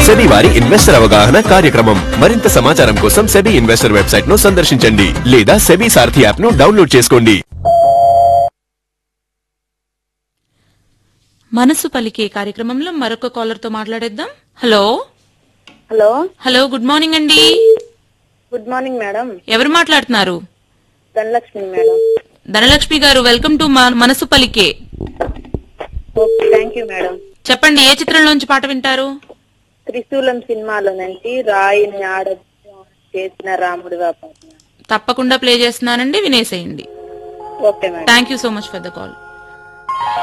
SEBI వారి investor అవగాహన కార్యక్రమం మరింత సమాచారం కోసం సెబీ ఇన్వెస్టర్ వెబ్సైట్ ను సందర్శించండి లేదా సెబీ సారథి యాప్ ను డౌన్లోడ్ చేసుకోండి మనసు పలికే కార్యక్రమంలో మరొక కాలర్ తో మాట్లాడేద్దాం hello hello hello good morning అండి గుడ్ మార్నింగ్ మేడం ఎవరు మాట్లాడుతున్నారు ధనలక్ష్మి మేడం ధనలక్ష్మి గారు వెల్కమ్ టు మ- మనసు పలికే ఓకే థ్యాంక్ యూ మేడం చెప్పండి ఏ చిత్రంలోంచి పాట వింటారు త్రిశూలం సినిమాలో నుంచి రాయిని ఆడ చేసిన రాముడి పాట తప్పకుండా ప్లే చేస్తున్నానండి వినేసేయండి okay madam thank you so much for the call